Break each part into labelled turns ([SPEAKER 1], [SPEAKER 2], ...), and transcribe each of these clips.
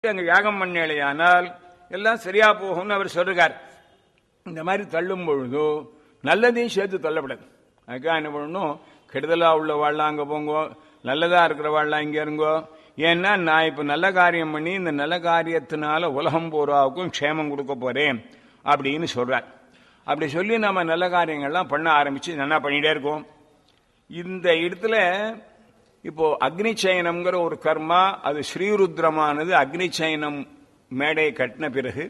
[SPEAKER 1] அங்க யாகம் பண்ணலையானால் எல்லாம் சரியா போகும்னு அவர் சொல்றார் இந்த மாதிரி தள்ளும் பொழுதோ நல்லதையும் சேர்த்து தள்ளப்படாது அதுக்காக என்ன பண்ணணும் கெடுதலா உள்ள வாழலாம் அங்க போங்கோ நல்லதா இருக்கிற வாழலாம் இங்க இருங்கோ ஏன்னா நான் இப்ப நல்ல காரியம் பண்ணி இந்த நல்ல காரியத்தினால உலகம் பூராவுக்கும் க்ஷேமம் கொடுக்க போறேன் அப்படின்னு சொல்றார் அப்படி சொல்லி நம்ம நல்ல காரியங்கள்லாம் பண்ண ஆரம்பிச்சு நல்லா பண்ணிட்டே இருக்கோம் இந்த இடத்துல இப்போ அக்னி சயனம்ங்கிற ஒரு கர்மா அது ஸ்ரீருத்ரமானது அக்னி சயனம் மேடை கட்டின பிறகு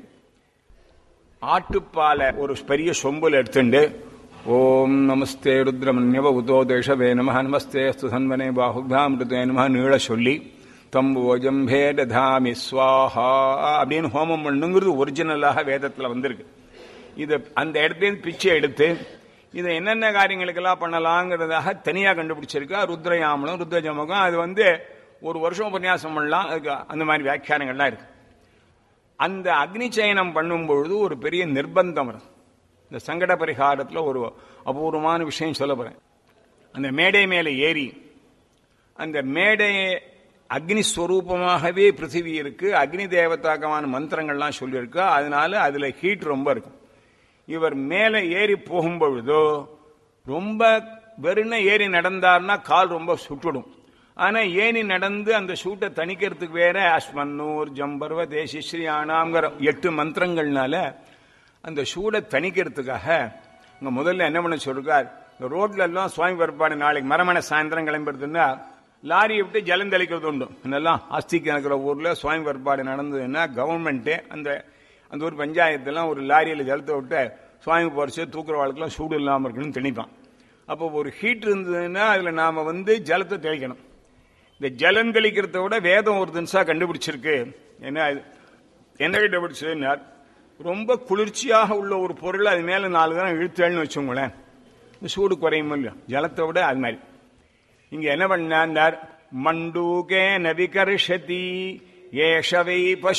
[SPEAKER 1] ஆட்டுப்பாலை ஒரு பெரிய சொம்புல எடுத்துண்டு ஓம் நமஸ்தே ருத்ரமன்யவ உதோ தேஷவே நம நமஸ்தே சுதன்வனே பாகுபாமிருதே நம நீள சொல்லி தம்போஜம்பே ததாமி ஸ்வாஹா அப்படின்னு ஹோமம் பண்ணுங்கிறது ஒரிஜினலாக வேதத்துல வந்திருக்கு இது அந்த இடத்துல பிச்சை எடுத்து இதை என்னென்ன காரியங்களுக்கெல்லாம் பண்ணலாங்கிறதாக தனியாக கண்டுபிடிச்சிருக்கா ருத்ரயாமலம் ருத்ரஜமகம் அது வந்து ஒரு வருஷம் உபன்யாசம் பண்ணலாம் அதுக்கு அந்த மாதிரி வியாக்கியானங்கள்லாம் இருக்கு அந்த அக்னி சயனம் பண்ணும் பொழுது ஒரு பெரிய நிர்பந்தம் வரும் இந்த சங்கட பரிகாரத்தில் ஒரு அபூர்வமான விஷயம் சொல்ல போறேன் அந்த மேடை மேலே ஏறி அந்த மேடை அக்னி ஸ்வரூபமாகவே பிருத்திவி இருக்கு அக்னி தேவதாக்கமான மந்திரங்கள்லாம் சொல்லியிருக்கு அதனால அதுல ஹீட் ரொம்ப இருக்கும் இவர் மேலே ஏறி போகும்பொழுதோ ரொம்ப வெறுன ஏறி நடந்தார்னா கால் ரொம்ப சுட்டுடும் ஆனா ஏனி நடந்து அந்த சூட்டை தணிக்கிறதுக்கு வேற அஸ்மன்னூர் ஜம்பர்வ தேசிஸ்ரீ ஆனாங்கிற எட்டு மந்திரங்கள்னால அந்த சூடை தணிக்கிறதுக்காக இங்க முதல்ல என்ன பண்ண சொல்றார் இந்த ரோட்ல எல்லாம் சுவாமி பரப்பாடு நாளைக்கு மரமண சாயந்தரம் கிளம்பிடுதுன்னா லாரியை விட்டு ஜலம் தெளிக்கிறது உண்டு இதெல்லாம் ஆஸ்திக்கு இருக்கிற ஊர்ல சுவாமி பரப்பாடு நடந்ததுன்னா கவர்மெண்ட்டே அந்த அந்த ஊர் பஞ்சாயத்தெல்லாம் ஒரு லாரியில் ஜலத்தை விட்டு சுவாமி பறிச்சு தூக்குற வாழ்க்கெல்லாம் சூடு இல்லாமல் இருக்கணும்னு தெளிப்பான் அப்போ ஒரு ஹீட் இருந்ததுன்னா அதில் நாம் வந்து ஜலத்தை தெளிக்கணும் இந்த ஜலம் தெளிக்கிறத விட வேதம் ஒரு தினசா கண்டுபிடிச்சிருக்கு என்ன என்ன கண்டுபிடிச்சதுன்னா ரொம்ப குளிர்ச்சியாக உள்ள ஒரு பொருள் அது மேலே நாலு தரம் இழுத்தேன்னு வச்சுங்களேன் இந்த சூடு குறையும் இல்லையா ஜலத்தை விட அது மாதிரி இங்க என்ன பண்ணார் மண்டூகே நவிகர்ஷதி ஏஷ வை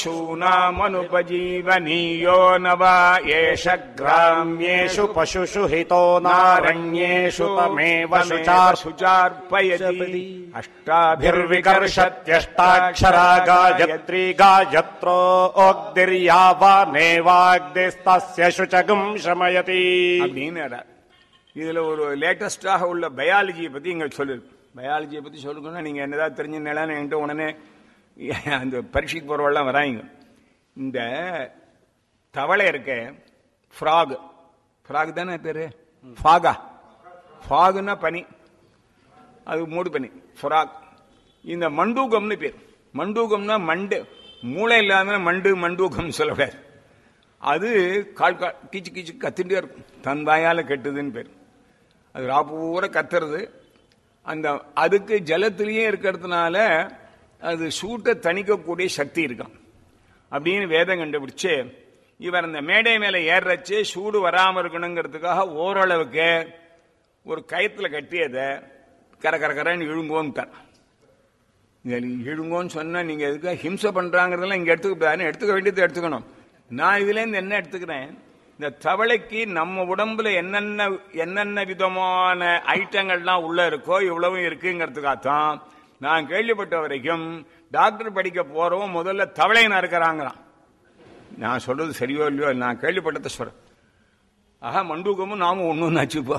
[SPEAKER 1] பசூனாமனுபஜீவனீயோ நவா ஏஷ
[SPEAKER 2] ग्राम्येषु पशुषु हितो नारण्येषु तमेव शुचार्
[SPEAKER 1] சுச்சார்ப்பயதி அஷ்டாபிர்விகர்ஷத்
[SPEAKER 2] विकर्षत्यष्टाक्षरा गायत्री गायत्रोक्तिर्यावानेवाग्निस्तस्य शुचगुम् शमयति
[SPEAKER 1] அப்படின்னு இதுல ஒரு லேட்டஸ்டாக உள்ள பயாலஜியை பத்தி இங்க சொல்லிருக்கு பயாலஜியை பத்தி சொல்லுங்கன்னா நீங்க என்னதான் தெரிஞ்சுனாலும் என்கிட்ட உடனே அந்த பரீட்சைக்கு போறவெல்லாம் வராங்க இந்த தவளை இருக்க ஃப்ராக் ஃப்ராக் தானே பேரு ஃபாகா ஃபாகுன்னா பனி அது மூடு பனி ஃப்ராக் இந்த மண்டூகம்னு பேர் மண்டூகம்னா மண்டு மூளை இல்லாம மண்டு மண்டூகம் சொல்லக்கூடாது அது கால் கால் கீச்சு கீச்சு கத்திட்டே இருக்கும் தன் வாயால கெட்டுதுன்னு பேர் அது ராப்பூர கத்துறது அந்த அதுக்கு ஜலத்திலேயே இருக்கிறதுனால அது சூட்டை தணிக்கக்கூடிய சக்தி இருக்கான் அப்படின்னு வேதம் கண்டுபிடிச்சு இவர் அந்த மேடை மேல ஏறச்சு சூடு வராம இருக்கணுங்கிறதுக்காக ஓரளவுக்கு ஒரு கயத்துல கட்டியதை கர கர கரன்னு இழுங்கோன்ட்டார் இழுங்கோன்னு சொன்னா நீங்க எதுக்கு ஹிம்சை பண்றாங்கிறதெல்லாம் இங்க எடுத்துக்க எடுத்துக்க வேண்டியது எடுத்துக்கணும் நான் இதுல இருந்து என்ன எடுத்துக்கிறேன் இந்த தவளைக்கு நம்ம உடம்புல என்னென்ன என்னென்ன விதமான ஐட்டங்கள்லாம் உள்ள இருக்கோ இவ்வளவும் இருக்குங்கிறதுக்காகத்தான் நான் கேள்விப்பட்ட வரைக்கும் டாக்டர் படிக்க போறவன் முதல்ல தவளை நறுக்கிறாங்களாம் நான் சொல்றது சரியோ இல்லையோ நான் கேள்விப்பட்டதை சொல்றேன் ஆஹா மண்டூக்கமும் நாமும் ஒன்றும் ஆச்சுப்போ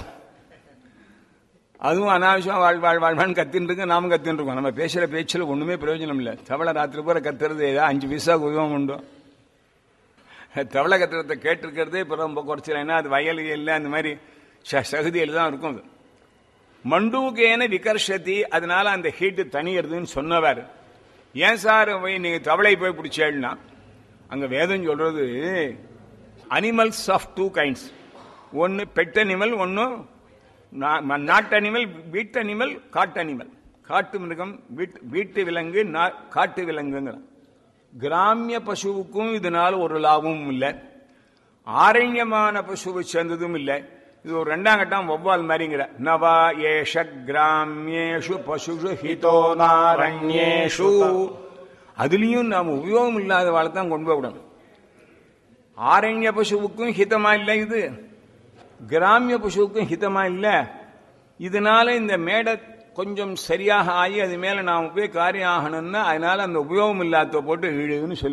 [SPEAKER 1] அதுவும் அனாவசியம் வாழ் வாழ் வாழ்வான்னு கத்தின்னு இருக்கு நாமும் கத்தின்னு இருக்கோம் நம்ம பேசுற பேச்சில் ஒண்ணுமே பிரயோஜனம் இல்லை தவளை ராத்திரி பூரா கத்துறது ஏதோ அஞ்சு பைசா உதவம் உண்டு தவளை கத்துறதை கேட்டிருக்கிறதே இப்போ ரொம்ப குறைச்சல ஏன்னா அது வயல் இல்லை அந்த மாதிரி சகுதியில் தான் இருக்கும் அது மண்டூகேன விகர்ஷதி அதனால அந்த ஹீட்டு தனியறதுன்னு சொன்னவர் ஏன் சார் போய் நீங்க தவளை போய் பிடிச்சேன்னா அங்க வேதம் சொல்றது அனிமல்ஸ் ஆஃப் டூ கைண்ட்ஸ் ஒன்னு பெட் அனிமல் ஒன்னு நாட்டு அனிமல் வீட்டு அனிமல் காட்டு அனிமல் காட்டு மிருகம் வீட்டு விலங்கு காட்டு விலங்குங்கிற கிராமிய பசுவுக்கும் இதனால ஒரு லாபமும் இல்லை ஆரண்யமான பசுவை சேர்ந்ததும் இல்லை இது ஒரு ரெண்டாம் கட்டம் ஒவ்வால் மாதிரிங்கிற நவா ஏஷ கிராமியேஷு பசுஷு ஹிதோ நாரண்யேஷு அதுலயும் நாம் உபயோகம் இல்லாத வாழை தான் கொண்டு போகணும் ஆரண்ய பசுவுக்கும் ஹிதமா இல்லை இது கிராமிய பசுவுக்கும் ஹிதமா இல்லை இதனால இந்த மேடை கொஞ்சம் சரியாக ஆகி அது மேல நாம் போய் காரியம் ஆகணும்னா அதனால அந்த உபயோகம் இல்லாத போட்டு இழுன்னு சொல்லி